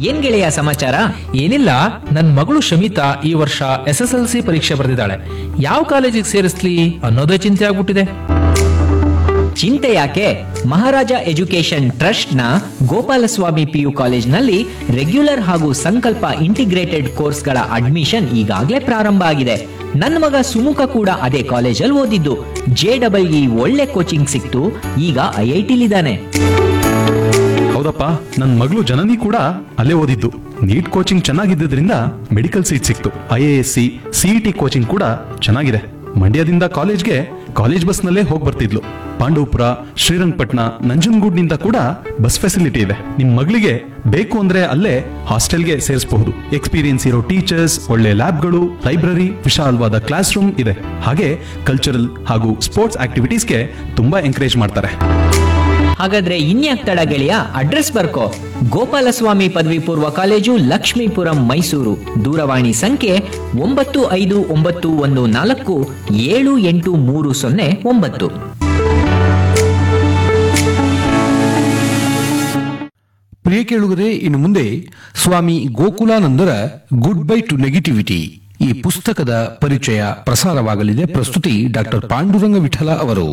ಏನ್ ಗೆಳೆಯ ಸಮಾಚಾರ ಏನಿಲ್ಲ ನನ್ ಮಗಳು ಶಮಿತಾ ಈ ವರ್ಷ ಎಸ್ ಎಸ್ ಎಲ್ ಸಿ ಪರೀಕ್ಷೆ ಬರೆದಿದ್ದಾಳೆ ಯಾವ ಕಾಲೇಜಿಗೆ ಸೇರಿಸ್ಲಿ ಅನ್ನೋದೇ ಚಿಂತೆ ಆಗ್ಬಿಟ್ಟಿದೆ ಚಿಂತೆ ಯಾಕೆ ಮಹಾರಾಜ ಎಜುಕೇಶನ್ ಟ್ರಸ್ಟ್ ನ ಗೋಪಾಲಸ್ವಾಮಿ ಪಿಯು ಕಾಲೇಜ್ನಲ್ಲಿ ರೆಗ್ಯುಲರ್ ಹಾಗೂ ಸಂಕಲ್ಪ ಇಂಟಿಗ್ರೇಟೆಡ್ ಕೋರ್ಸ್ಗಳ ಅಡ್ಮಿಷನ್ ಈಗಾಗಲೇ ಪ್ರಾರಂಭ ಆಗಿದೆ ನನ್ನ ಮಗ ಸುಮುಖ ಕೂಡ ಅದೇ ಕಾಲೇಜಲ್ಲಿ ಓದಿದ್ದು ಜೆ ಡಬಲ್ ಇ ಒಳ್ಳೆ ಕೋಚಿಂಗ್ ಸಿಕ್ತು ಈಗ ಐ ಐ ಟಿಲಿದ್ದಾನೆ ಹೌದಪ್ಪ ನನ್ನ ಮಗಳು ಜನನಿ ಕೂಡ ಅಲ್ಲೇ ಓದಿದ್ದು ನೀಟ್ ಕೋಚಿಂಗ್ ಚೆನ್ನಾಗಿದ್ದರಿಂದ ಮೆಡಿಕಲ್ ಸೀಟ್ ಸಿಕ್ತು I A S C CET coaching ಕೂಡ ಚೆನ್ನಾಗಿದೆ ಮಂಡ್ಯದಿಂದ ಕಾಲೇಜ್ಗೆ ಕಾಲೇಜ್ ಬಸ್ನಲ್ಲೇ ಹೋಗಿ ಬರ್ತಿದ್ಲು ಪಾಂಡವಪುರ ಶ್ರೀರಂಗಪಟ್ಟಣ ನಂಜನಗೂಡ್ನಿಂದ ಕೂಡ ಬಸ್ ಫೆಸಿಲಿಟಿ ಇದೆ ನಿಮ್ ಮಗಳಿಗೆ ಬೇಕು ಅಂದ್ರೆ ಅಲ್ಲೇ ಹಾಸ್ಟೆಲ್ಗೆ ಸೇರಿಸಬಹುದು ಎಕ್ಸ್ಪೀರಿಯನ್ಸ್ ಇರೋ ಟೀಚರ್ಸ್ ಒಳ್ಳೆ ಲ್ಯಾಬ್ಗಳು ಲೈಬ್ರರಿ ವಿಶಾಲವಾದ ಕ್ಲಾಸ್ ರೂಮ್ ಇದೆ ಹಾಗೆ ಕಲ್ಚರಲ್ ಹಾಗೂ ಸ್ಪೋರ್ಟ್ಸ್ ಆಕ್ಟಿವಿಟೀಸ್ಗೆ ತುಂಬಾ ಎಂಕರೇಜ್ ಮಾಡ್ತಾರೆ ಹಾಗಾದ್ರೆ ಇನ್ಯಾಕ್ ತಡ ಗೆಳೆಯ ಅಡ್ರೆಸ್ ಬರ್ಕೋ ಗೋಪಾಲಸ್ವಾಮಿ ಪದವಿ ಪೂರ್ವ ಕಾಲೇಜು ಲಕ್ಷ್ಮೀಪುರಂ ಮೈಸೂರು ದೂರವಾಣಿ ಸಂಖ್ಯೆ ಒಂಬತ್ತು ಐದು ಒಂಬತ್ತು ಒಂದು ನಾಲ್ಕು ಏಳು ಎಂಟು ಮೂರು ಸೊನ್ನೆ ಒಂಬತ್ತು ಪ್ರಿಯ ಕೇಳುಗರೆ ಇನ್ನು ಮುಂದೆ ಸ್ವಾಮಿ ಗೋಕುಲಾನಂದರ ಗುಡ್ ಬೈ ಟು ನೆಗೆಟಿವಿಟಿ ಈ ಪುಸ್ತಕದ ಪರಿಚಯ ಪ್ರಸಾರವಾಗಲಿದೆ ಪ್ರಸ್ತುತಿ ಡಾಕ್ಟರ್ ಪಾಂಡುರಂಗ ವಿಠಲ ಅವರು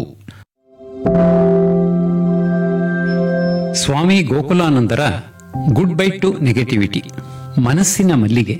ಸ್ವಾಮಿ ಗೋಕುಲಾನಂದರ ಗುಡ್ ಬೈ ಟು ನೆಗೆಟಿವಿಟಿ ಮನಸ್ಸಿನ ಮಲ್ಲಿಗೆ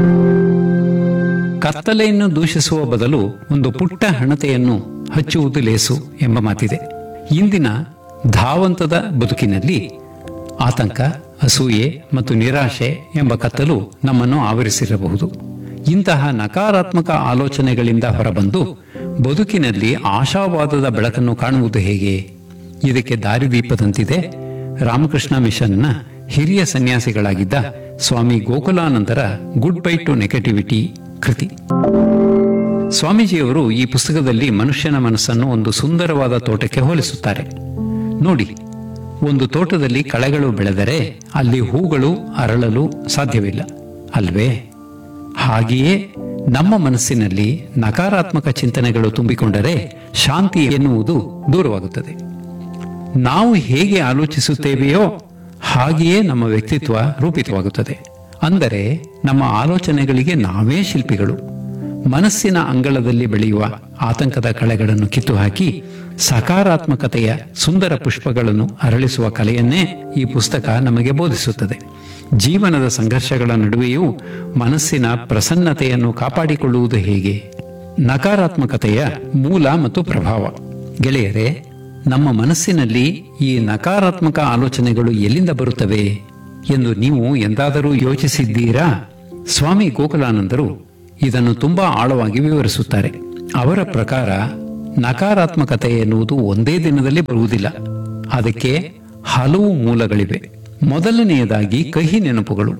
ಕತ್ತಲೆಯನ್ನು ದೂಷಿಸುವ ಬದಲು ಒಂದು ಪುಟ್ಟ ಹಣತೆಯನ್ನು ಹಚ್ಚುವುದು ಲೇಸು ಎಂಬ ಮಾತಿದೆ ಇಂದಿನ ಧಾವಂತದ ಬದುಕಿನಲ್ಲಿ ಆತಂಕ ಅಸೂಯೆ ಮತ್ತು ನಿರಾಶೆ ಎಂಬ ಕತ್ತಲು ನಮ್ಮನ್ನು ಆವರಿಸಿರಬಹುದು ಇಂತಹ ನಕಾರಾತ್ಮಕ ಆಲೋಚನೆಗಳಿಂದ ಹೊರಬಂದು ಬದುಕಿನಲ್ಲಿ ಆಶಾವಾದದ ಬೆಳಕನ್ನು ಕಾಣುವುದು ಹೇಗೆ ಇದಕ್ಕೆ ದಾರಿದೀಪದಂತಿದೆ ರಾಮಕೃಷ್ಣ ಮಿಷನ್ನ ಹಿರಿಯ ಸನ್ಯಾಸಿಗಳಾಗಿದ್ದ ಸ್ವಾಮಿ ಗೋಕುಲಾನಂದರ ಗುಡ್ ಬೈ ಟು ನೆಗೆಟಿವಿಟಿ ಕೃತಿ ಸ್ವಾಮೀಜಿಯವರು ಈ ಪುಸ್ತಕದಲ್ಲಿ ಮನುಷ್ಯನ ಮನಸ್ಸನ್ನು ಒಂದು ಸುಂದರವಾದ ತೋಟಕ್ಕೆ ಹೋಲಿಸುತ್ತಾರೆ ನೋಡಿ ಒಂದು ತೋಟದಲ್ಲಿ ಕಳೆಗಳು ಬೆಳೆದರೆ ಅಲ್ಲಿ ಹೂಗಳು ಅರಳಲು ಸಾಧ್ಯವಿಲ್ಲ ಅಲ್ವೇ ಹಾಗೆಯೇ ನಮ್ಮ ಮನಸ್ಸಿನಲ್ಲಿ ನಕಾರಾತ್ಮಕ ಚಿಂತನೆಗಳು ತುಂಬಿಕೊಂಡರೆ ಶಾಂತಿ ಎನ್ನುವುದು ದೂರವಾಗುತ್ತದೆ ನಾವು ಹೇಗೆ ಆಲೋಚಿಸುತ್ತೇವೆಯೋ ಹಾಗೆಯೇ ನಮ್ಮ ವ್ಯಕ್ತಿತ್ವ ರೂಪಿತವಾಗುತ್ತದೆ ಅಂದರೆ ನಮ್ಮ ಆಲೋಚನೆಗಳಿಗೆ ನಾವೇ ಶಿಲ್ಪಿಗಳು ಮನಸ್ಸಿನ ಅಂಗಳದಲ್ಲಿ ಬೆಳೆಯುವ ಆತಂಕದ ಕಳೆಗಳನ್ನು ಕಿತ್ತು ಹಾಕಿ ಸಕಾರಾತ್ಮಕತೆಯ ಸುಂದರ ಪುಷ್ಪಗಳನ್ನು ಅರಳಿಸುವ ಕಲೆಯನ್ನೇ ಈ ಪುಸ್ತಕ ನಮಗೆ ಬೋಧಿಸುತ್ತದೆ ಜೀವನದ ಸಂಘರ್ಷಗಳ ನಡುವೆಯೂ ಮನಸ್ಸಿನ ಪ್ರಸನ್ನತೆಯನ್ನು ಕಾಪಾಡಿಕೊಳ್ಳುವುದು ಹೇಗೆ ನಕಾರಾತ್ಮಕತೆಯ ಮೂಲ ಮತ್ತು ಪ್ರಭಾವ ಗೆಳೆಯರೇ ನಮ್ಮ ಮನಸ್ಸಿನಲ್ಲಿ ಈ ನಕಾರಾತ್ಮಕ ಆಲೋಚನೆಗಳು ಎಲ್ಲಿಂದ ಬರುತ್ತವೆ ಎಂದು ನೀವು ಎಂದಾದರೂ ಯೋಚಿಸಿದ್ದೀರಾ ಸ್ವಾಮಿ ಗೋಕುಲಾನಂದರು ಇದನ್ನು ತುಂಬಾ ಆಳವಾಗಿ ವಿವರಿಸುತ್ತಾರೆ ಅವರ ಪ್ರಕಾರ ನಕಾರಾತ್ಮಕತೆ ಎನ್ನುವುದು ಒಂದೇ ದಿನದಲ್ಲಿ ಬರುವುದಿಲ್ಲ ಅದಕ್ಕೆ ಹಲವು ಮೂಲಗಳಿವೆ ಮೊದಲನೆಯದಾಗಿ ಕಹಿ ನೆನಪುಗಳು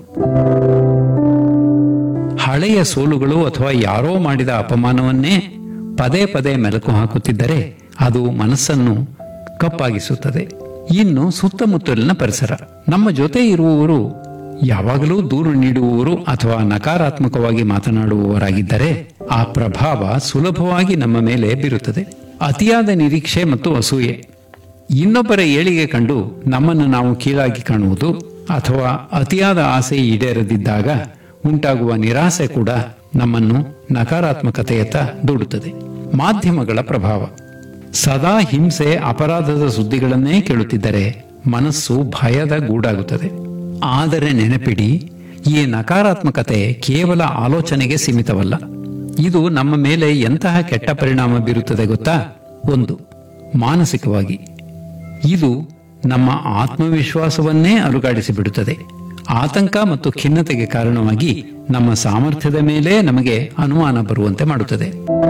ಹಳೆಯ ಸೋಲುಗಳು ಅಥವಾ ಯಾರೋ ಮಾಡಿದ ಅಪಮಾನವನ್ನೇ ಪದೇ ಪದೇ ಮೆಲುಕು ಹಾಕುತ್ತಿದ್ದರೆ ಅದು ಮನಸ್ಸನ್ನು ಕಪ್ಪಾಗಿಸುತ್ತದೆ ಇನ್ನು ಸುತ್ತಮುತ್ತಲಿನ ಪರಿಸರ ನಮ್ಮ ಜೊತೆ ಇರುವವರು ಯಾವಾಗಲೂ ದೂರು ನೀಡುವವರು ಅಥವಾ ನಕಾರಾತ್ಮಕವಾಗಿ ಮಾತನಾಡುವವರಾಗಿದ್ದರೆ ಆ ಪ್ರಭಾವ ಸುಲಭವಾಗಿ ನಮ್ಮ ಮೇಲೆ ಬೀರುತ್ತದೆ ಅತಿಯಾದ ನಿರೀಕ್ಷೆ ಮತ್ತು ಅಸೂಯೆ ಇನ್ನೊಬ್ಬರ ಏಳಿಗೆ ಕಂಡು ನಮ್ಮನ್ನು ನಾವು ಕೀಳಾಗಿ ಕಾಣುವುದು ಅಥವಾ ಅತಿಯಾದ ಆಸೆ ಈಡೇರದಿದ್ದಾಗ ಉಂಟಾಗುವ ನಿರಾಸೆ ಕೂಡ ನಮ್ಮನ್ನು ನಕಾರಾತ್ಮಕತೆಯತ್ತ ದೂಡುತ್ತದೆ ಮಾಧ್ಯಮಗಳ ಪ್ರಭಾವ ಸದಾ ಹಿಂಸೆ ಅಪರಾಧದ ಸುದ್ದಿಗಳನ್ನೇ ಕೇಳುತ್ತಿದ್ದರೆ ಮನಸ್ಸು ಭಯದ ಗೂಡಾಗುತ್ತದೆ ಆದರೆ ನೆನಪಿಡಿ ಈ ನಕಾರಾತ್ಮಕತೆ ಕೇವಲ ಆಲೋಚನೆಗೆ ಸೀಮಿತವಲ್ಲ ಇದು ನಮ್ಮ ಮೇಲೆ ಎಂತಹ ಕೆಟ್ಟ ಪರಿಣಾಮ ಬೀರುತ್ತದೆ ಗೊತ್ತಾ ಒಂದು ಮಾನಸಿಕವಾಗಿ ಇದು ನಮ್ಮ ಆತ್ಮವಿಶ್ವಾಸವನ್ನೇ ಅಲುಗಾಡಿಸಿ ಬಿಡುತ್ತದೆ ಆತಂಕ ಮತ್ತು ಖಿನ್ನತೆಗೆ ಕಾರಣವಾಗಿ ನಮ್ಮ ಸಾಮರ್ಥ್ಯದ ಮೇಲೆ ನಮಗೆ ಅನುಮಾನ ಬರುವಂತೆ ಮಾಡುತ್ತದೆ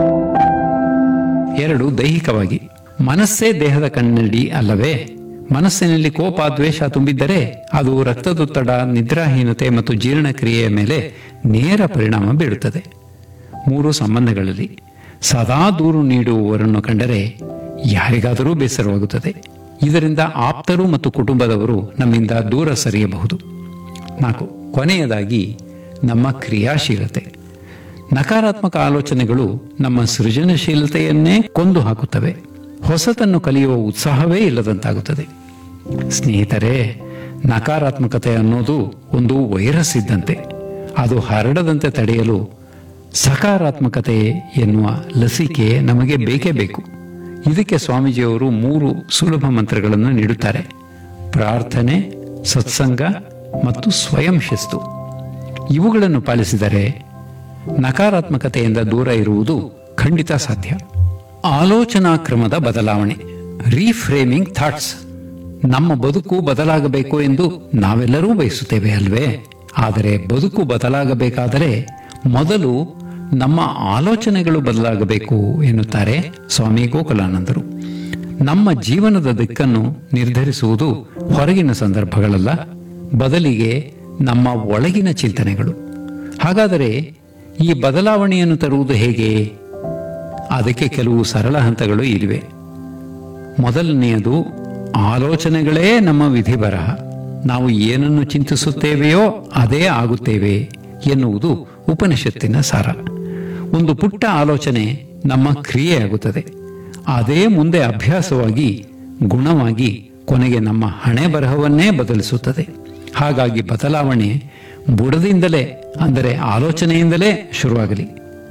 ಎರಡು ದೈಹಿಕವಾಗಿ ಮನಸ್ಸೇ ದೇಹದ ಕನ್ನಡಿ ಅಲ್ಲವೇ ಮನಸ್ಸಿನಲ್ಲಿ ಕೋಪ ದ್ವೇಷ ತುಂಬಿದ್ದರೆ ಅದು ರಕ್ತದೊತ್ತಡ ನಿದ್ರಾಹೀನತೆ ಮತ್ತು ಜೀರ್ಣಕ್ರಿಯೆಯ ಮೇಲೆ ನೇರ ಪರಿಣಾಮ ಬೀಳುತ್ತದೆ ಮೂರು ಸಂಬಂಧಗಳಲ್ಲಿ ಸದಾ ದೂರು ನೀಡುವವರನ್ನು ಕಂಡರೆ ಯಾರಿಗಾದರೂ ಬೇಸರವಾಗುತ್ತದೆ ಇದರಿಂದ ಆಪ್ತರು ಮತ್ತು ಕುಟುಂಬದವರು ನಮ್ಮಿಂದ ದೂರ ಸರಿಯಬಹುದು ನಾಲ್ಕು ಕೊನೆಯದಾಗಿ ನಮ್ಮ ಕ್ರಿಯಾಶೀಲತೆ ನಕಾರಾತ್ಮಕ ಆಲೋಚನೆಗಳು ನಮ್ಮ ಸೃಜನಶೀಲತೆಯನ್ನೇ ಕೊಂದು ಹಾಕುತ್ತವೆ ಹೊಸತನ್ನು ಕಲಿಯುವ ಉತ್ಸಾಹವೇ ಇಲ್ಲದಂತಾಗುತ್ತದೆ ಸ್ನೇಹಿತರೆ ನಕಾರಾತ್ಮಕತೆ ಅನ್ನೋದು ಒಂದು ವೈರಸ್ ಇದ್ದಂತೆ ಅದು ಹರಡದಂತೆ ತಡೆಯಲು ಸಕಾರಾತ್ಮಕತೆ ಎನ್ನುವ ಲಸಿಕೆ ನಮಗೆ ಬೇಕೇ ಬೇಕು ಇದಕ್ಕೆ ಸ್ವಾಮೀಜಿಯವರು ಮೂರು ಸುಲಭ ಮಂತ್ರಗಳನ್ನು ನೀಡುತ್ತಾರೆ ಪ್ರಾರ್ಥನೆ ಸತ್ಸಂಗ ಮತ್ತು ಸ್ವಯಂ ಶಿಸ್ತು ಇವುಗಳನ್ನು ಪಾಲಿಸಿದರೆ ನಕಾರಾತ್ಮಕತೆಯಿಂದ ದೂರ ಇರುವುದು ಖಂಡಿತ ಸಾಧ್ಯ ಆಲೋಚನಾ ಕ್ರಮದ ಬದಲಾವಣೆ ರೀಫ್ರೇಮಿಂಗ್ ಥಾಟ್ಸ್ ನಮ್ಮ ಬದುಕು ಬದಲಾಗಬೇಕು ಎಂದು ನಾವೆಲ್ಲರೂ ಬಯಸುತ್ತೇವೆ ಅಲ್ವೇ ಆದರೆ ಬದುಕು ಬದಲಾಗಬೇಕಾದರೆ ಮೊದಲು ನಮ್ಮ ಆಲೋಚನೆಗಳು ಬದಲಾಗಬೇಕು ಎನ್ನುತ್ತಾರೆ ಸ್ವಾಮಿ ಗೋಕುಲಾನಂದರು ನಮ್ಮ ಜೀವನದ ದಿಕ್ಕನ್ನು ನಿರ್ಧರಿಸುವುದು ಹೊರಗಿನ ಸಂದರ್ಭಗಳಲ್ಲ ಬದಲಿಗೆ ನಮ್ಮ ಒಳಗಿನ ಚಿಂತನೆಗಳು ಹಾಗಾದರೆ ಈ ಬದಲಾವಣೆಯನ್ನು ತರುವುದು ಹೇಗೆ ಅದಕ್ಕೆ ಕೆಲವು ಸರಳ ಹಂತಗಳು ಇಲ್ಲಿವೆ ಮೊದಲನೆಯದು ಆಲೋಚನೆಗಳೇ ನಮ್ಮ ವಿಧಿ ಬರಹ ನಾವು ಏನನ್ನು ಚಿಂತಿಸುತ್ತೇವೆಯೋ ಅದೇ ಆಗುತ್ತೇವೆ ಎನ್ನುವುದು ಉಪನಿಷತ್ತಿನ ಸಾರ ಒಂದು ಪುಟ್ಟ ಆಲೋಚನೆ ನಮ್ಮ ಕ್ರಿಯೆಯಾಗುತ್ತದೆ ಅದೇ ಮುಂದೆ ಅಭ್ಯಾಸವಾಗಿ ಗುಣವಾಗಿ ಕೊನೆಗೆ ನಮ್ಮ ಹಣೆ ಬರಹವನ್ನೇ ಬದಲಿಸುತ್ತದೆ ಹಾಗಾಗಿ ಬದಲಾವಣೆ ಬುಡದಿಂದಲೇ ಅಂದರೆ ಆಲೋಚನೆಯಿಂದಲೇ ಶುರುವಾಗಲಿ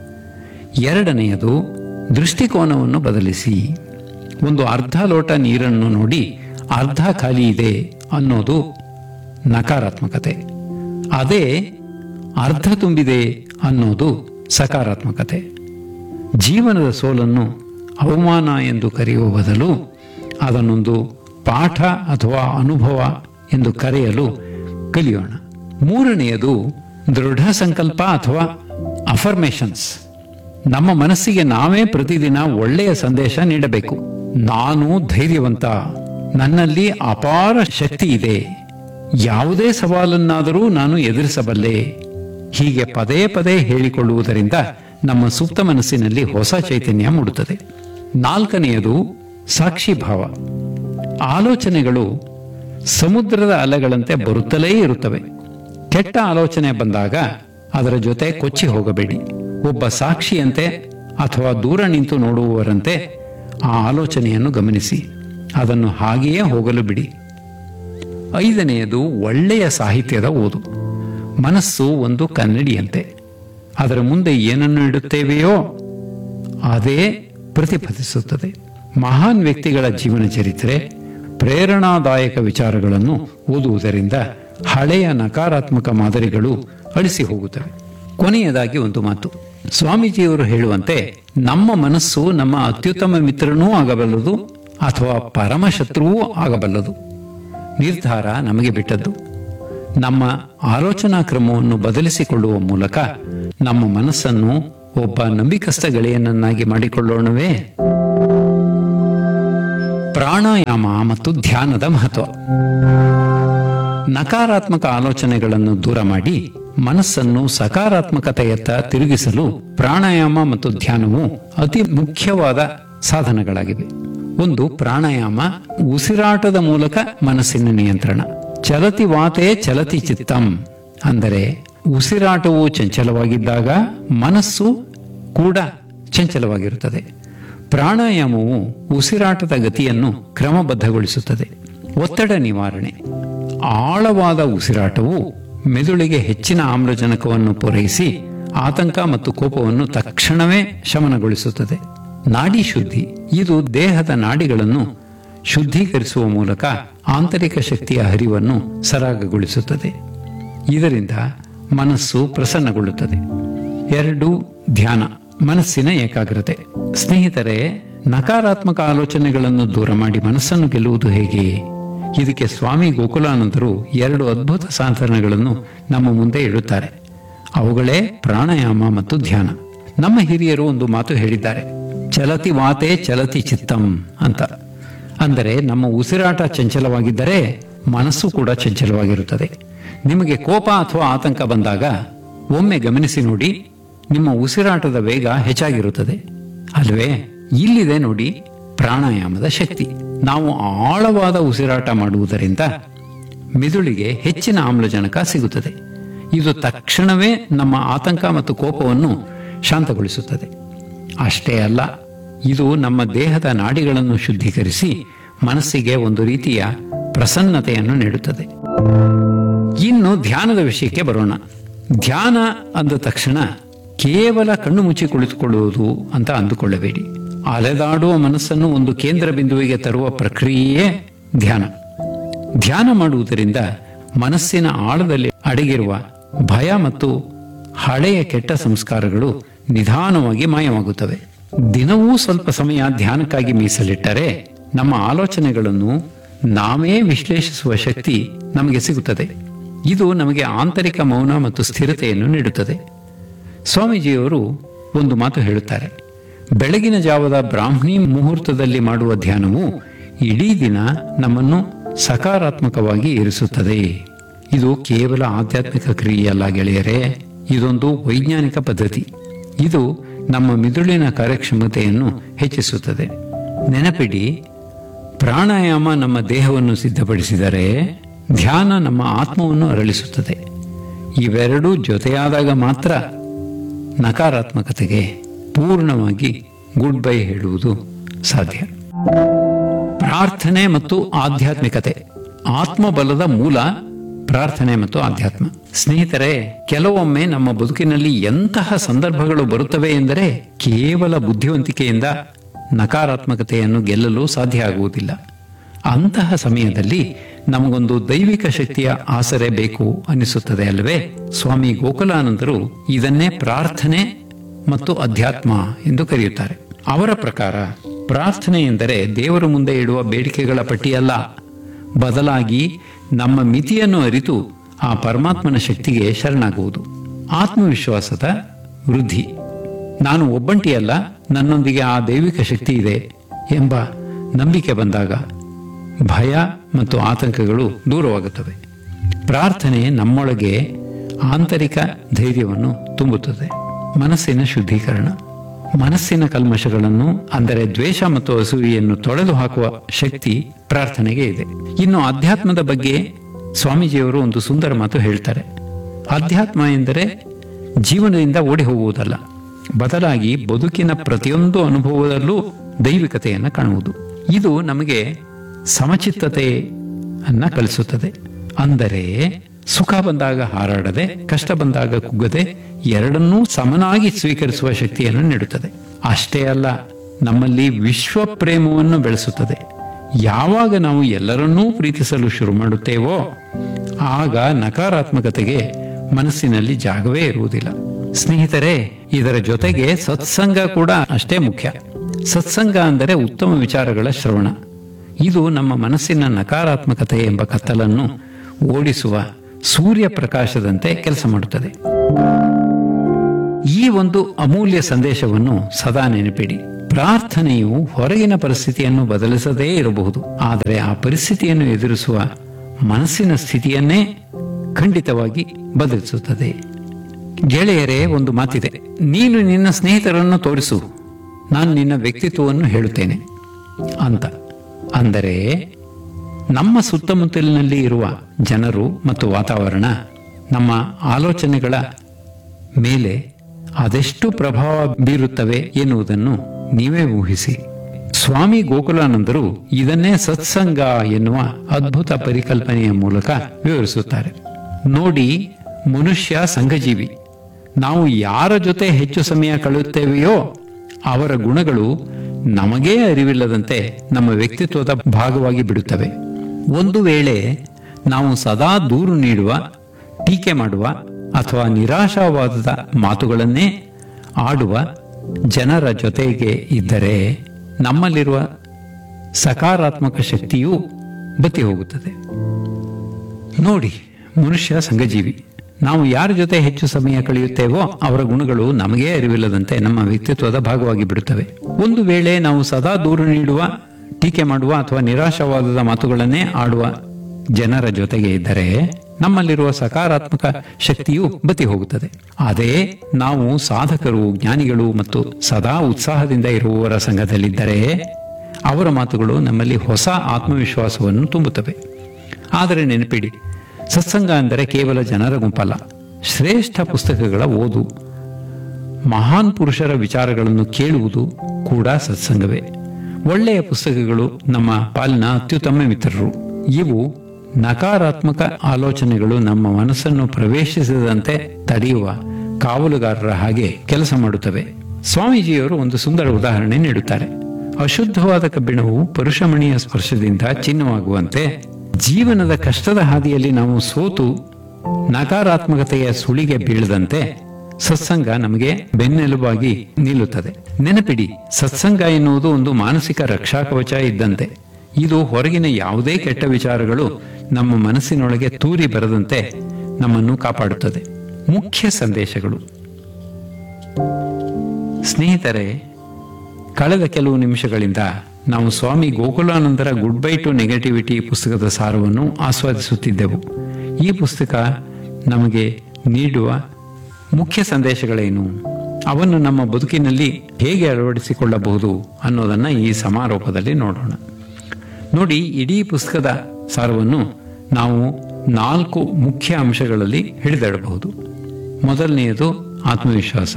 ಎರಡನೆಯದು ದೃಷ್ಟಿಕೋನವನ್ನು ಬದಲಿಸಿ ಒಂದು ಅರ್ಧ ಲೋಟ ನೀರನ್ನು ನೋಡಿ ಅರ್ಧ ಖಾಲಿ ಇದೆ ಅನ್ನೋದು ನಕಾರಾತ್ಮಕತೆ ಅದೇ ಅರ್ಧ ತುಂಬಿದೆ ಅನ್ನೋದು ಸಕಾರಾತ್ಮಕತೆ ಜೀವನದ ಸೋಲನ್ನು ಅವಮಾನ ಎಂದು ಕರೆಯುವ ಬದಲು ಅದನ್ನೊಂದು ಪಾಠ ಅಥವಾ ಅನುಭವ ಎಂದು ಕರೆಯಲು ಕಲಿಯೋಣ ಮೂರನೆಯದು ದೃಢ ಸಂಕಲ್ಪ ಅಥವಾ ಅಫರ್ಮೇಷನ್ಸ್ ನಮ್ಮ ಮನಸ್ಸಿಗೆ ನಾವೇ ಪ್ರತಿದಿನ ಒಳ್ಳೆಯ ಸಂದೇಶ ನೀಡಬೇಕು ನಾನು ಧೈರ್ಯವಂತ ನನ್ನಲ್ಲಿ ಅಪಾರ ಶಕ್ತಿ ಇದೆ ಯಾವುದೇ ಸವಾಲನ್ನಾದರೂ ನಾನು ಎದುರಿಸಬಲ್ಲೆ ಹೀಗೆ ಪದೇ ಪದೇ ಹೇಳಿಕೊಳ್ಳುವುದರಿಂದ ನಮ್ಮ ಸುಪ್ತ ಮನಸ್ಸಿನಲ್ಲಿ ಹೊಸ ಚೈತನ್ಯ ಮೂಡುತ್ತದೆ ನಾಲ್ಕನೆಯದು ಸಾಕ್ಷಿ ಭಾವ ಆಲೋಚನೆಗಳು ಸಮುದ್ರದ ಅಲೆಗಳಂತೆ ಬರುತ್ತಲೇ ಇರುತ್ತವೆ ಕೆಟ್ಟ ಆಲೋಚನೆ ಬಂದಾಗ ಅದರ ಜೊತೆ ಕೊಚ್ಚಿ ಹೋಗಬೇಡಿ ಒಬ್ಬ ಸಾಕ್ಷಿಯಂತೆ ಅಥವಾ ದೂರ ನಿಂತು ನೋಡುವವರಂತೆ ಆ ಆಲೋಚನೆಯನ್ನು ಗಮನಿಸಿ ಅದನ್ನು ಹಾಗೆಯೇ ಹೋಗಲು ಬಿಡಿ ಐದನೆಯದು ಒಳ್ಳೆಯ ಸಾಹಿತ್ಯದ ಓದು ಮನಸ್ಸು ಒಂದು ಕನ್ನಡಿಯಂತೆ ಅದರ ಮುಂದೆ ಏನನ್ನು ಇಡುತ್ತೇವೆಯೋ ಅದೇ ಪ್ರತಿಫಲಿಸುತ್ತದೆ ಮಹಾನ್ ವ್ಯಕ್ತಿಗಳ ಜೀವನ ಚರಿತ್ರೆ ಪ್ರೇರಣಾದಾಯಕ ವಿಚಾರಗಳನ್ನು ಓದುವುದರಿಂದ ಹಳೆಯ ನಕಾರಾತ್ಮಕ ಮಾದರಿಗಳು ಅಳಿಸಿ ಹೋಗುತ್ತವೆ ಕೊನೆಯದಾಗಿ ಒಂದು ಮಾತು ಸ್ವಾಮೀಜಿಯವರು ಹೇಳುವಂತೆ ನಮ್ಮ ಮನಸ್ಸು ನಮ್ಮ ಅತ್ಯುತ್ತಮ ಮಿತ್ರನೂ ಆಗಬಲ್ಲದು ಅಥವಾ ಪರಮಶತ್ರುವೂ ಆಗಬಲ್ಲದು ನಿರ್ಧಾರ ನಮಗೆ ಬಿಟ್ಟದ್ದು ನಮ್ಮ ಆಲೋಚನಾ ಕ್ರಮವನ್ನು ಬದಲಿಸಿಕೊಳ್ಳುವ ಮೂಲಕ ನಮ್ಮ ಮನಸ್ಸನ್ನು ಒಬ್ಬ ನಂಬಿಕಸ್ಥ ಗೆಳೆಯನನ್ನಾಗಿ ಮಾಡಿಕೊಳ್ಳೋಣವೇ ಪ್ರಾಣಾಯಾಮ ಮತ್ತು ಧ್ಯಾನದ ಮಹತ್ವ ನಕಾರಾತ್ಮಕ ಆಲೋಚನೆಗಳನ್ನು ದೂರ ಮಾಡಿ ಮನಸ್ಸನ್ನು ಸಕಾರಾತ್ಮಕತೆಯತ್ತ ತಿರುಗಿಸಲು ಪ್ರಾಣಾಯಾಮ ಮತ್ತು ಧ್ಯಾನವು ಅತಿ ಮುಖ್ಯವಾದ ಸಾಧನಗಳಾಗಿವೆ ಒಂದು ಪ್ರಾಣಾಯಾಮ ಉಸಿರಾಟದ ಮೂಲಕ ಮನಸ್ಸಿನ ನಿಯಂತ್ರಣ ಚಲತಿ ವಾತೆ ಚಲತಿ ಚಿತ್ತಂ ಅಂದರೆ ಉಸಿರಾಟವು ಚಂಚಲವಾಗಿದ್ದಾಗ ಮನಸ್ಸು ಕೂಡ ಚಂಚಲವಾಗಿರುತ್ತದೆ ಪ್ರಾಣಾಯಾಮವು ಉಸಿರಾಟದ ಗತಿಯನ್ನು ಕ್ರಮಬದ್ಧಗೊಳಿಸುತ್ತದೆ ಒತ್ತಡ ನಿವಾರಣೆ ಆಳವಾದ ಉಸಿರಾಟವು ಮೆದುಳಿಗೆ ಹೆಚ್ಚಿನ ಆಮ್ಲಜನಕವನ್ನು ಪೂರೈಸಿ ಆತಂಕ ಮತ್ತು ಕೋಪವನ್ನು ತಕ್ಷಣವೇ ಶಮನಗೊಳಿಸುತ್ತದೆ ನಾಡಿ ಶುದ್ಧಿ ಇದು ದೇಹದ ನಾಡಿಗಳನ್ನು ಶುದ್ಧೀಕರಿಸುವ ಮೂಲಕ ಆಂತರಿಕ ಶಕ್ತಿಯ ಹರಿವನ್ನು ಸರಾಗಗೊಳಿಸುತ್ತದೆ ಇದರಿಂದ ಮನಸ್ಸು ಪ್ರಸನ್ನಗೊಳ್ಳುತ್ತದೆ ಎರಡು ಧ್ಯಾನ ಮನಸ್ಸಿನ ಏಕಾಗ್ರತೆ ಸ್ನೇಹಿತರೆ ನಕಾರಾತ್ಮಕ ಆಲೋಚನೆಗಳನ್ನು ದೂರ ಮಾಡಿ ಮನಸ್ಸನ್ನು ಗೆಲ್ಲುವುದು ಹೇಗೆ ಇದಕ್ಕೆ ಸ್ವಾಮಿ ಗೋಕುಲಾನಂದರು ಎರಡು ಅದ್ಭುತ ಸಾಧನಗಳನ್ನು ನಮ್ಮ ಮುಂದೆ ಇಡುತ್ತಾರೆ ಅವುಗಳೇ ಪ್ರಾಣಾಯಾಮ ಮತ್ತು ಧ್ಯಾನ ನಮ್ಮ ಹಿರಿಯರು ಒಂದು ಮಾತು ಹೇಳಿದ್ದಾರೆ ಚಲತಿ ವಾತೆ ಚಲತಿ ಚಿತ್ತಂ ಅಂತ ಅಂದರೆ ನಮ್ಮ ಉಸಿರಾಟ ಚಂಚಲವಾಗಿದ್ದರೆ ಮನಸ್ಸು ಕೂಡ ಚಂಚಲವಾಗಿರುತ್ತದೆ ನಿಮಗೆ ಕೋಪ ಅಥವಾ ಆತಂಕ ಬಂದಾಗ ಒಮ್ಮೆ ಗಮನಿಸಿ ನೋಡಿ ನಿಮ್ಮ ಉಸಿರಾಟದ ವೇಗ ಹೆಚ್ಚಾಗಿರುತ್ತದೆ ಅಲ್ವೇ ಇಲ್ಲಿದೆ ನೋಡಿ ಪ್ರಾಣಾಯಾಮದ ಶಕ್ತಿ ನಾವು ಆಳವಾದ ಉಸಿರಾಟ ಮಾಡುವುದರಿಂದ ಮಿದುಳಿಗೆ ಹೆಚ್ಚಿನ ಆಮ್ಲಜನಕ ಸಿಗುತ್ತದೆ ಇದು ತಕ್ಷಣವೇ ನಮ್ಮ ಆತಂಕ ಮತ್ತು ಕೋಪವನ್ನು ಶಾಂತಗೊಳಿಸುತ್ತದೆ ಅಷ್ಟೇ ಅಲ್ಲ ಇದು ನಮ್ಮ ದೇಹದ ನಾಡಿಗಳನ್ನು ಶುದ್ಧೀಕರಿಸಿ ಮನಸ್ಸಿಗೆ ಒಂದು ರೀತಿಯ ಪ್ರಸನ್ನತೆಯನ್ನು ನೀಡುತ್ತದೆ ಇನ್ನು ಧ್ಯಾನದ ವಿಷಯಕ್ಕೆ ಬರೋಣ ಧ್ಯಾನ ಅಂದ ತಕ್ಷಣ ಕೇವಲ ಕಣ್ಣು ಮುಚ್ಚಿ ಕುಳಿತುಕೊಳ್ಳುವುದು ಅಂತ ಅಂದುಕೊಳ್ಳಬೇಡಿ ಅಲೆದಾಡುವ ಮನಸ್ಸನ್ನು ಒಂದು ಕೇಂದ್ರ ಬಿಂದುವಿಗೆ ತರುವ ಪ್ರಕ್ರಿಯೆಯೇ ಧ್ಯಾನ ಧ್ಯಾನ ಮಾಡುವುದರಿಂದ ಮನಸ್ಸಿನ ಆಳದಲ್ಲಿ ಅಡಗಿರುವ ಭಯ ಮತ್ತು ಹಳೆಯ ಕೆಟ್ಟ ಸಂಸ್ಕಾರಗಳು ನಿಧಾನವಾಗಿ ಮಾಯವಾಗುತ್ತವೆ ದಿನವೂ ಸ್ವಲ್ಪ ಸಮಯ ಧ್ಯಾನಕ್ಕಾಗಿ ಮೀಸಲಿಟ್ಟರೆ ನಮ್ಮ ಆಲೋಚನೆಗಳನ್ನು ನಾವೇ ವಿಶ್ಲೇಷಿಸುವ ಶಕ್ತಿ ನಮಗೆ ಸಿಗುತ್ತದೆ ಇದು ನಮಗೆ ಆಂತರಿಕ ಮೌನ ಮತ್ತು ಸ್ಥಿರತೆಯನ್ನು ನೀಡುತ್ತದೆ ಸ್ವಾಮೀಜಿಯವರು ಒಂದು ಮಾತು ಹೇಳುತ್ತಾರೆ ಬೆಳಗಿನ ಜಾವದ ಬ್ರಾಹ್ಮಿ ಮುಹೂರ್ತದಲ್ಲಿ ಮಾಡುವ ಧ್ಯಾನವು ಇಡೀ ದಿನ ನಮ್ಮನ್ನು ಸಕಾರಾತ್ಮಕವಾಗಿ ಇರಿಸುತ್ತದೆ ಇದು ಕೇವಲ ಆಧ್ಯಾತ್ಮಿಕ ಕ್ರಿಯೆಯಲ್ಲ ಗೆಳೆಯರೇ ಇದೊಂದು ವೈಜ್ಞಾನಿಕ ಪದ್ಧತಿ ಇದು ನಮ್ಮ ಮಿದುಳಿನ ಕಾರ್ಯಕ್ಷಮತೆಯನ್ನು ಹೆಚ್ಚಿಸುತ್ತದೆ ನೆನಪಿಡಿ ಪ್ರಾಣಾಯಾಮ ನಮ್ಮ ದೇಹವನ್ನು ಸಿದ್ಧಪಡಿಸಿದರೆ ಧ್ಯಾನ ನಮ್ಮ ಆತ್ಮವನ್ನು ಅರಳಿಸುತ್ತದೆ ಇವೆರಡೂ ಜೊತೆಯಾದಾಗ ಮಾತ್ರ ನಕಾರಾತ್ಮಕತೆಗೆ ಪೂರ್ಣವಾಗಿ ಗುಡ್ ಬೈ ಹೇಳುವುದು ಸಾಧ್ಯ ಪ್ರಾರ್ಥನೆ ಮತ್ತು ಆಧ್ಯಾತ್ಮಿಕತೆ ಆತ್ಮಬಲದ ಮೂಲ ಪ್ರಾರ್ಥನೆ ಮತ್ತು ಆಧ್ಯಾತ್ಮ ಸ್ನೇಹಿತರೆ ಕೆಲವೊಮ್ಮೆ ನಮ್ಮ ಬದುಕಿನಲ್ಲಿ ಎಂತಹ ಸಂದರ್ಭಗಳು ಬರುತ್ತವೆ ಎಂದರೆ ಕೇವಲ ಬುದ್ಧಿವಂತಿಕೆಯಿಂದ ನಕಾರಾತ್ಮಕತೆಯನ್ನು ಗೆಲ್ಲಲು ಸಾಧ್ಯ ಆಗುವುದಿಲ್ಲ ಅಂತಹ ಸಮಯದಲ್ಲಿ ನಮಗೊಂದು ದೈವಿಕ ಶಕ್ತಿಯ ಆಸರೆ ಬೇಕು ಅನಿಸುತ್ತದೆ ಅಲ್ಲವೇ ಸ್ವಾಮಿ ಗೋಕುಲಾನಂದರು ಇದನ್ನೇ ಪ್ರಾರ್ಥನೆ ಮತ್ತು ಅಧ್ಯಾತ್ಮ ಎಂದು ಕರೆಯುತ್ತಾರೆ ಅವರ ಪ್ರಕಾರ ಪ್ರಾರ್ಥನೆ ಎಂದರೆ ದೇವರ ಮುಂದೆ ಇಡುವ ಬೇಡಿಕೆಗಳ ಪಟ್ಟಿಯಲ್ಲ ಬದಲಾಗಿ ನಮ್ಮ ಮಿತಿಯನ್ನು ಅರಿತು ಆ ಪರಮಾತ್ಮನ ಶಕ್ತಿಗೆ ಶರಣಾಗುವುದು ಆತ್ಮವಿಶ್ವಾಸದ ವೃದ್ಧಿ ನಾನು ಒಬ್ಬಂಟಿಯಲ್ಲ ನನ್ನೊಂದಿಗೆ ಆ ದೈವಿಕ ಶಕ್ತಿ ಇದೆ ಎಂಬ ನಂಬಿಕೆ ಬಂದಾಗ ಭಯ ಮತ್ತು ಆತಂಕಗಳು ದೂರವಾಗುತ್ತವೆ ಪ್ರಾರ್ಥನೆ ನಮ್ಮೊಳಗೆ ಆಂತರಿಕ ಧೈರ್ಯವನ್ನು ತುಂಬುತ್ತದೆ ಮನಸ್ಸಿನ ಶುದ್ಧೀಕರಣ ಮನಸ್ಸಿನ ಕಲ್ಮಶಗಳನ್ನು ಅಂದರೆ ದ್ವೇಷ ಮತ್ತು ಅಸೂಯೆಯನ್ನು ತೊಳೆದು ಹಾಕುವ ಶಕ್ತಿ ಪ್ರಾರ್ಥನೆಗೆ ಇದೆ ಇನ್ನು ಅಧ್ಯಾತ್ಮದ ಬಗ್ಗೆ ಸ್ವಾಮೀಜಿಯವರು ಒಂದು ಸುಂದರ ಮಾತು ಹೇಳ್ತಾರೆ ಅಧ್ಯಾತ್ಮ ಎಂದರೆ ಜೀವನದಿಂದ ಓಡಿ ಹೋಗುವುದಲ್ಲ ಬದಲಾಗಿ ಬದುಕಿನ ಪ್ರತಿಯೊಂದು ಅನುಭವದಲ್ಲೂ ದೈವಿಕತೆಯನ್ನು ಕಾಣುವುದು ಇದು ನಮಗೆ ಸಮಚಿತ್ತತೆ ಅನ್ನ ಕಲಿಸುತ್ತದೆ ಅಂದರೆ ಸುಖ ಬಂದಾಗ ಹಾರಾಡದೆ ಕಷ್ಟ ಬಂದಾಗ ಕುಗ್ಗದೆ ಎರಡನ್ನೂ ಸಮನಾಗಿ ಸ್ವೀಕರಿಸುವ ಶಕ್ತಿಯನ್ನು ನೀಡುತ್ತದೆ ಅಷ್ಟೇ ಅಲ್ಲ ನಮ್ಮಲ್ಲಿ ವಿಶ್ವ ಪ್ರೇಮವನ್ನು ಬೆಳೆಸುತ್ತದೆ ಯಾವಾಗ ನಾವು ಎಲ್ಲರನ್ನೂ ಪ್ರೀತಿಸಲು ಶುರು ಮಾಡುತ್ತೇವೋ ಆಗ ನಕಾರಾತ್ಮಕತೆಗೆ ಮನಸ್ಸಿನಲ್ಲಿ ಜಾಗವೇ ಇರುವುದಿಲ್ಲ ಸ್ನೇಹಿತರೆ ಇದರ ಜೊತೆಗೆ ಸತ್ಸಂಗ ಕೂಡ ಅಷ್ಟೇ ಮುಖ್ಯ ಸತ್ಸಂಗ ಅಂದರೆ ಉತ್ತಮ ವಿಚಾರಗಳ ಶ್ರವಣ ಇದು ನಮ್ಮ ಮನಸ್ಸಿನ ನಕಾರಾತ್ಮಕತೆ ಎಂಬ ಕತ್ತಲನ್ನು ಓಡಿಸುವ ಸೂರ್ಯ ಪ್ರಕಾಶದಂತೆ ಕೆಲಸ ಮಾಡುತ್ತದೆ ಈ ಒಂದು ಅಮೂಲ್ಯ ಸಂದೇಶವನ್ನು ಸದಾ ನೆನಪಿಡಿ ಪ್ರಾರ್ಥನೆಯು ಹೊರಗಿನ ಪರಿಸ್ಥಿತಿಯನ್ನು ಬದಲಿಸದೇ ಇರಬಹುದು ಆದರೆ ಆ ಪರಿಸ್ಥಿತಿಯನ್ನು ಎದುರಿಸುವ ಮನಸ್ಸಿನ ಸ್ಥಿತಿಯನ್ನೇ ಖಂಡಿತವಾಗಿ ಬದಲಿಸುತ್ತದೆ ಗೆಳೆಯರೇ ಒಂದು ಮಾತಿದೆ ನೀನು ನಿನ್ನ ಸ್ನೇಹಿತರನ್ನು ತೋರಿಸು ನಾನು ನಿನ್ನ ವ್ಯಕ್ತಿತ್ವವನ್ನು ಹೇಳುತ್ತೇನೆ ಅಂತ ಅಂದರೆ ನಮ್ಮ ಸುತ್ತಮುತ್ತಲಿನಲ್ಲಿ ಇರುವ ಜನರು ಮತ್ತು ವಾತಾವರಣ ನಮ್ಮ ಆಲೋಚನೆಗಳ ಮೇಲೆ ಅದೆಷ್ಟು ಪ್ರಭಾವ ಬೀರುತ್ತವೆ ಎನ್ನುವುದನ್ನು ನೀವೇ ಊಹಿಸಿ ಸ್ವಾಮಿ ಗೋಕುಲಾನಂದರು ಇದನ್ನೇ ಸತ್ಸಂಗ ಎನ್ನುವ ಅದ್ಭುತ ಪರಿಕಲ್ಪನೆಯ ಮೂಲಕ ವಿವರಿಸುತ್ತಾರೆ ನೋಡಿ ಮನುಷ್ಯ ಸಂಘಜೀವಿ ನಾವು ಯಾರ ಜೊತೆ ಹೆಚ್ಚು ಸಮಯ ಕಳೆಯುತ್ತೇವೆಯೋ ಅವರ ಗುಣಗಳು ನಮಗೇ ಅರಿವಿಲ್ಲದಂತೆ ನಮ್ಮ ವ್ಯಕ್ತಿತ್ವದ ಭಾಗವಾಗಿ ಬಿಡುತ್ತವೆ ಒಂದು ವೇಳೆ ನಾವು ಸದಾ ದೂರು ನೀಡುವ ಟೀಕೆ ಮಾಡುವ ಅಥವಾ ನಿರಾಶಾವಾದದ ಮಾತುಗಳನ್ನೇ ಆಡುವ ಜನರ ಜೊತೆಗೆ ಇದ್ದರೆ ನಮ್ಮಲ್ಲಿರುವ ಸಕಾರಾತ್ಮಕ ಶಕ್ತಿಯೂ ಬತ್ತಿ ಹೋಗುತ್ತದೆ ನೋಡಿ ಮನುಷ್ಯ ಸಂಘಜೀವಿ ನಾವು ಯಾರ ಜೊತೆ ಹೆಚ್ಚು ಸಮಯ ಕಳೆಯುತ್ತೇವೋ ಅವರ ಗುಣಗಳು ನಮಗೇ ಅರಿವಿಲ್ಲದಂತೆ ನಮ್ಮ ವ್ಯಕ್ತಿತ್ವದ ಭಾಗವಾಗಿ ಬಿಡುತ್ತವೆ ಒಂದು ವೇಳೆ ನಾವು ಸದಾ ದೂರು ನೀಡುವ ಟೀಕೆ ಮಾಡುವ ಅಥವಾ ನಿರಾಶಾವಾದದ ಮಾತುಗಳನ್ನೇ ಆಡುವ ಜನರ ಜೊತೆಗೆ ಇದ್ದರೆ ನಮ್ಮಲ್ಲಿರುವ ಸಕಾರಾತ್ಮಕ ಶಕ್ತಿಯು ಬತ್ತಿ ಹೋಗುತ್ತದೆ ಅದೇ ನಾವು ಸಾಧಕರು ಜ್ಞಾನಿಗಳು ಮತ್ತು ಸದಾ ಉತ್ಸಾಹದಿಂದ ಇರುವವರ ಸಂಘದಲ್ಲಿದ್ದರೆ ಅವರ ಮಾತುಗಳು ನಮ್ಮಲ್ಲಿ ಹೊಸ ಆತ್ಮವಿಶ್ವಾಸವನ್ನು ತುಂಬುತ್ತವೆ ಆದರೆ ನೆನಪಿಡಿ ಸತ್ಸಂಗ ಅಂದರೆ ಕೇವಲ ಜನರ ಗುಂಪಲ್ಲ ಶ್ರೇಷ್ಠ ಪುಸ್ತಕಗಳ ಓದು ಮಹಾನ್ ಪುರುಷರ ವಿಚಾರಗಳನ್ನು ಕೇಳುವುದು ಕೂಡ ಸತ್ಸಂಗವೇ ಒಳ್ಳೆಯ ಪುಸ್ತಕಗಳು ನಮ್ಮ ಪಾಲಿನ ಅತ್ಯುತ್ತಮ ಮಿತ್ರರು ಇವು ನಕಾರಾತ್ಮಕ ಆಲೋಚನೆಗಳು ನಮ್ಮ ಮನಸ್ಸನ್ನು ಪ್ರವೇಶಿಸದಂತೆ ತಡೆಯುವ ಕಾವಲುಗಾರರ ಹಾಗೆ ಕೆಲಸ ಮಾಡುತ್ತವೆ ಸ್ವಾಮೀಜಿಯವರು ಒಂದು ಸುಂದರ ಉದಾಹರಣೆ ನೀಡುತ್ತಾರೆ ಅಶುದ್ಧವಾದ ಕಬ್ಬಿಣವು ಪರುಷಮಣಿಯ ಸ್ಪರ್ಶದಿಂದ ಚಿನ್ನವಾಗುವಂತೆ ಜೀವನದ ಕಷ್ಟದ ಹಾದಿಯಲ್ಲಿ ನಾವು ಸೋತು ನಕಾರಾತ್ಮಕತೆಯ ಸುಳಿಗೆ ಬೀಳದಂತೆ ಸತ್ಸಂಗ ನಮಗೆ ಬೆನ್ನೆಲುಬಾಗಿ ನಿಲ್ಲುತ್ತದೆ ನೆನಪಿಡಿ ಸತ್ಸಂಗ ಎನ್ನುವುದು ಒಂದು ಮಾನಸಿಕ ರಕ್ಷಾ ಕವಚ ಇದ್ದಂತೆ ಇದು ಹೊರಗಿನ ಯಾವುದೇ ಕೆಟ್ಟ ವಿಚಾರಗಳು ನಮ್ಮ ಮನಸ್ಸಿನೊಳಗೆ ತೂರಿ ಬರದಂತೆ ನಮ್ಮನ್ನು ಕಾಪಾಡುತ್ತದೆ ಮುಖ್ಯ ಸಂದೇಶಗಳು ಸ್ನೇಹಿತರೆ ಕಳೆದ ಕೆಲವು ನಿಮಿಷಗಳಿಂದ ನಾವು ಸ್ವಾಮಿ ಗೋಕುಲಾನಂದರ ಗುಡ್ ಬೈ ಟು ನೆಗೆಟಿವಿಟಿ ಪುಸ್ತಕದ ಸಾರವನ್ನು ಆಸ್ವಾದಿಸುತ್ತಿದ್ದೆವು ಈ ಪುಸ್ತಕ ನಮಗೆ ನೀಡುವ ಮುಖ್ಯ ಸಂದೇಶಗಳೇನು ಅವನ್ನು ನಮ್ಮ ಬದುಕಿನಲ್ಲಿ ಹೇಗೆ ಅಳವಡಿಸಿಕೊಳ್ಳಬಹುದು ಅನ್ನೋದನ್ನ ಈ ಸಮಾರೋಪದಲ್ಲಿ ನೋಡೋಣ ನೋಡಿ ಇಡೀ ಪುಸ್ತಕದ ಸಾರವನ್ನು ನಾವು ನಾಲ್ಕು ಮುಖ್ಯ ಅಂಶಗಳಲ್ಲಿ ಹಿಡಿದಿಡಬಹುದು ಮೊದಲನೆಯದು ಆತ್ಮವಿಶ್ವಾಸ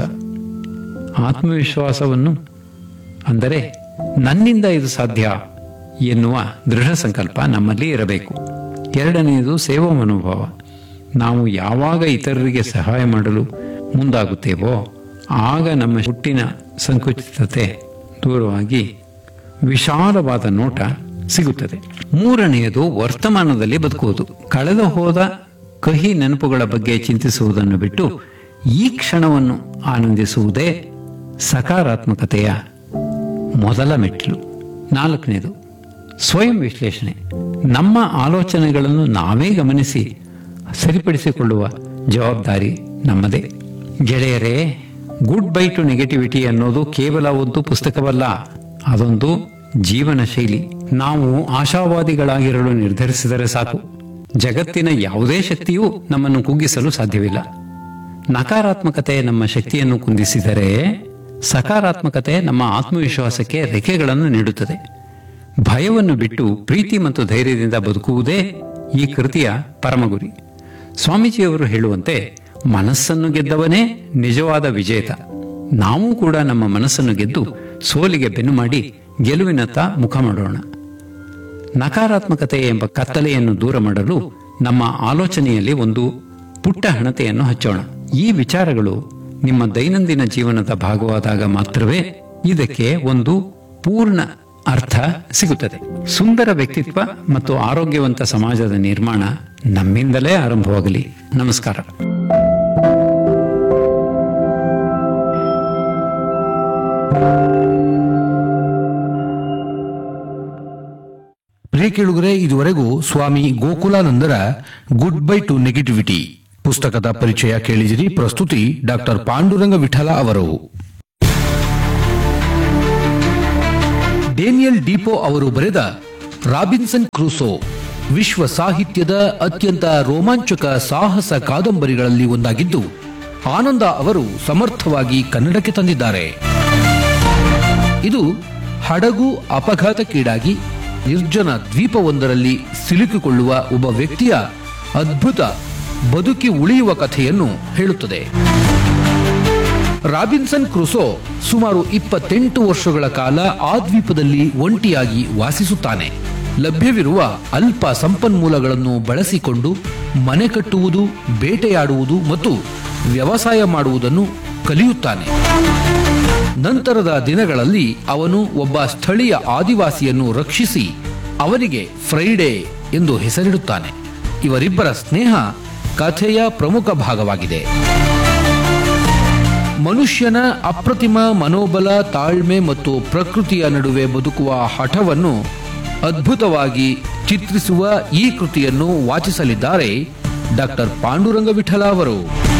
ಆತ್ಮವಿಶ್ವಾಸವನ್ನು ಅಂದರೆ ನನ್ನಿಂದ ಇದು ಸಾಧ್ಯ ಎನ್ನುವ ದೃಢ ಸಂಕಲ್ಪ ನಮ್ಮಲ್ಲಿ ಇರಬೇಕು ಎರಡನೆಯದು ಸೇವಾ ಮನೋಭಾವ ನಾವು ಯಾವಾಗ ಇತರರಿಗೆ ಸಹಾಯ ಮಾಡಲು ಮುಂದಾಗುತ್ತೇವೋ ಆಗ ನಮ್ಮ ಹುಟ್ಟಿನ ಸಂಕುಚಿತತೆ ದೂರವಾಗಿ ವಿಶಾಲವಾದ ನೋಟ ಸಿಗುತ್ತದೆ ಮೂರನೆಯದು ವರ್ತಮಾನದಲ್ಲಿ ಬದುಕುವುದು ಕಳೆದ ಹೋದ ಕಹಿ ನೆನಪುಗಳ ಬಗ್ಗೆ ಚಿಂತಿಸುವುದನ್ನು ಬಿಟ್ಟು ಈ ಕ್ಷಣವನ್ನು ಆನಂದಿಸುವುದೇ ಸಕಾರಾತ್ಮಕತೆಯ ಮೊದಲ ಮೆಟ್ಟಿಲು ನಾಲ್ಕನೇದು ಸ್ವಯಂ ವಿಶ್ಲೇಷಣೆ ನಮ್ಮ ಆಲೋಚನೆಗಳನ್ನು ನಾವೇ ಗಮನಿಸಿ ಸರಿಪಡಿಸಿಕೊಳ್ಳುವ ಜವಾಬ್ದಾರಿ ನಮ್ಮದೇ ಗೆಳೆಯರೇ ಗುಡ್ ಬೈ ಟು ನೆಗೆಟಿವಿಟಿ ಅನ್ನೋದು ಕೇವಲ ಒಂದು ಪುಸ್ತಕವಲ್ಲ ಅದೊಂದು ಜೀವನ ಶೈಲಿ ನಾವು ಆಶಾವಾದಿಗಳಾಗಿರಲು ನಿರ್ಧರಿಸಿದರೆ ಸಾಕು ಜಗತ್ತಿನ ಯಾವುದೇ ಶಕ್ತಿಯೂ ನಮ್ಮನ್ನು ಕುಗ್ಗಿಸಲು ಸಾಧ್ಯವಿಲ್ಲ ನಕಾರಾತ್ಮಕತೆ ನಮ್ಮ ಶಕ್ತಿಯನ್ನು ಕುಂದಿಸಿದರೆ ಸಕಾರಾತ್ಮಕತೆ ನಮ್ಮ ಆತ್ಮವಿಶ್ವಾಸಕ್ಕೆ ರೆಕ್ಕೆಗಳನ್ನು ನೀಡುತ್ತದೆ ಭಯವನ್ನು ಬಿಟ್ಟು ಪ್ರೀತಿ ಮತ್ತು ಧೈರ್ಯದಿಂದ ಬದುಕುವುದೇ ಈ ಕೃತಿಯ ಪರಮಗುರಿ ಸ್ವಾಮೀಜಿಯವರು ಹೇಳುವಂತೆ ಮನಸ್ಸನ್ನು ಗೆದ್ದವನೇ ನಿಜವಾದ ವಿಜೇತ ನಾವು ಕೂಡ ನಮ್ಮ ಮನಸ್ಸನ್ನು ಗೆದ್ದು ಸೋಲಿಗೆ ಬೆನ್ನು ಮಾಡಿ ಗೆಲುವಿನತ್ತ ಮುಖ ಮಾಡೋಣ ನಕಾರಾತ್ಮಕತೆ ಎಂಬ ಕತ್ತಲೆಯನ್ನು ದೂರ ಮಾಡಲು ನಮ್ಮ ಆಲೋಚನೆಯಲ್ಲಿ ಒಂದು ಪುಟ್ಟ ಹಣತೆಯನ್ನು ಹಚ್ಚೋಣ ಈ ವಿಚಾರಗಳು ನಿಮ್ಮ ದೈನಂದಿನ ಜೀವನದ ಭಾಗವಾದಾಗ ಮಾತ್ರವೇ ಇದಕ್ಕೆ ಒಂದು ಪೂರ್ಣ ಅರ್ಥ ಸಿಗುತ್ತದೆ ಸುಂದರ ವ್ಯಕ್ತಿತ್ವ ಮತ್ತು ಆರೋಗ್ಯವಂತ ಸಮಾಜದ ನಿರ್ಮಾಣ ನಮ್ಮಿಂದಲೇ ಆರಂಭವಾಗಲಿ ನಮಸ್ಕಾರ ಪ್ರಿಯ ಕೇಳುಗರೆ ಇದುವರೆಗೂ ಸ್ವಾಮಿ ಗೋಕುಲಾನಂದರ ಗುಡ್ ಬೈ ಟು ನೆಗೆಟಿವಿಟಿ ಪುಸ್ತಕದ ಪರಿಚಯ ಕೇಳಿದಿರಿ ಪ್ರಸ್ತುತಿ ಡಾಕ್ಟರ್ ಪಾಂಡುರಂಗ ವಿಠಲ ಅವರು ಡೇನಿಯಲ್ ಡಿಪೋ ಅವರು ಬರೆದ ರಾಬಿನ್ಸನ್ ಕ್ರೂಸೋ ವಿಶ್ವ ಸಾಹಿತ್ಯದ ಅತ್ಯಂತ ರೋಮಾಂಚಕ ಸಾಹಸ ಕಾದಂಬರಿಗಳಲ್ಲಿ ಒಂದಾಗಿದ್ದು ಆನಂದ ಅವರು ಸಮರ್ಥವಾಗಿ ಕನ್ನಡಕ್ಕೆ ತಂದಿದ್ದಾರೆ ಇದು ಹಡಗು ಅಪಘಾತಕ್ಕೀಡಾಗಿ ನಿರ್ಜನ ದ್ವೀಪವೊಂದರಲ್ಲಿ ಸಿಲುಕಿಕೊಳ್ಳುವ ಒಬ್ಬ ವ್ಯಕ್ತಿಯ ಅದ್ಭುತ ಬದುಕಿ ಉಳಿಯುವ ಕಥೆಯನ್ನು ಹೇಳುತ್ತದೆ ರಾಬಿನ್ಸನ್ ಕ್ರುಸೋ ಸುಮಾರು ಇಪ್ಪತ್ತೆಂಟು ವರ್ಷಗಳ ಕಾಲ ಆ ದ್ವೀಪದಲ್ಲಿ ಒಂಟಿಯಾಗಿ ವಾಸಿಸುತ್ತಾನೆ ಲಭ್ಯವಿರುವ ಅಲ್ಪ ಸಂಪನ್ಮೂಲಗಳನ್ನು ಬಳಸಿಕೊಂಡು ಮನೆ ಕಟ್ಟುವುದು ಬೇಟೆಯಾಡುವುದು ಮತ್ತು ವ್ಯವಸಾಯ ಮಾಡುವುದನ್ನು ಕಲಿಯುತ್ತಾನೆ ನಂತರದ ದಿನಗಳಲ್ಲಿ ಅವನು ಒಬ್ಬ ಸ್ಥಳೀಯ ಆದಿವಾಸಿಯನ್ನು ರಕ್ಷಿಸಿ ಅವನಿಗೆ ಫ್ರೈಡೆ ಎಂದು ಹೆಸರಿಡುತ್ತಾನೆ ಇವರಿಬ್ಬರ ಸ್ನೇಹ ಕಥೆಯ ಪ್ರಮುಖ ಭಾಗವಾಗಿದೆ ಮನುಷ್ಯನ ಅಪ್ರತಿಮ ಮನೋಬಲ ತಾಳ್ಮೆ ಮತ್ತು ಪ್ರಕೃತಿಯ ನಡುವೆ ಬದುಕುವ ಹಠವನ್ನು ಅದ್ಭುತವಾಗಿ ಚಿತ್ರಿಸುವ ಈ ಕೃತಿಯನ್ನು ವಾಚಿಸಲಿದ್ದಾರೆ ಡಾಕ್ಟರ್ ಪಾಂಡುರಂಗ ವಿಠಲ ಅವರು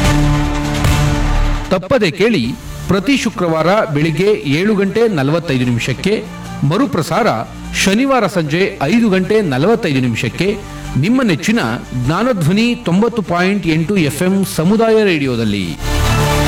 ತಪ್ಪದೆ ಕೇಳಿ ಪ್ರತಿ ಶುಕ್ರವಾರ ಬೆಳಿಗ್ಗೆ ಏಳು ಗಂಟೆ ನಲವತ್ತೈದು ನಿಮಿಷಕ್ಕೆ ಮರುಪ್ರಸಾರ ಶನಿವಾರ ಸಂಜೆ ಐದು ಗಂಟೆ ನಲವತ್ತೈದು ನಿಮಿಷಕ್ಕೆ ನಿಮ್ಮ ನೆಚ್ಚಿನ ಜ್ಞಾನಧ್ವನಿ ತೊಂಬತ್ತು ಪಾಯಿಂಟ್ ಎಂಟು ಎಫ್ಎಂ ಸಮುದಾಯ ರೇಡಿಯೋದಲ್ಲಿ